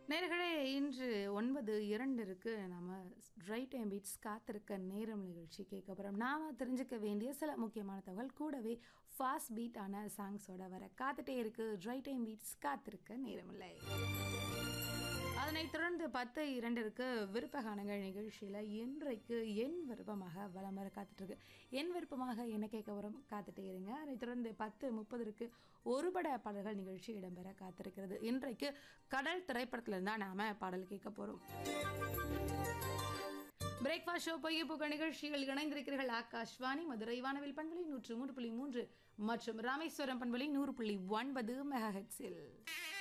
நேர்களே இன்று ஒன்பது இரண்டிற்கு நம்ம ரைட் டைம் பீட்ஸ் காத்திருக்க நேரம் நிகழ்ச்சி கேட்க போகிறோம் நாம தெரிஞ்சுக்க வேண்டிய சில முக்கியமான தகவல் கூடவே ஃபாஸ்ட் பீட்டான சாங்ஸோட வர காத்துட்டே இருக்கு ரைட் டைம் பீட்ஸ் காத்திருக்க நேரமில்லை அதனைத் தொடர்ந்து பத்து இரண்டிற்கு விருப்பகானங்கள் நிகழ்ச்சியில் இன்றைக்கு என் விருப்பமாக வலம் வர காத்துட்ருக்கு என் விருப்பமாக என்ன கேட்க வரும் காத்துட்டே இருங்க அதைத் தொடர்ந்து பத்து முப்பதற்கு ஒருபட பாடல்கள் நிகழ்ச்சி இடம்பெற காத்திருக்கிறது இன்றைக்கு கடல் திரைப்படத்துல இருந்தா நாம பாடல் கேட்க போறோம் பிரேக்ஃபாஸ்ட் ஷோ பொய்ய புக நிகழ்ச்சிகள் இணைந்திருக்கிறீர்கள் ஆகாஷ்வாணி மதுரை வானவில் பண்பலை நூற்று மூன்று புள்ளி மூன்று மற்றும் ராமேஸ்வரம் பண்பலை நூறு புள்ளி ஒன்பது மெகா ஹெட்ஸில்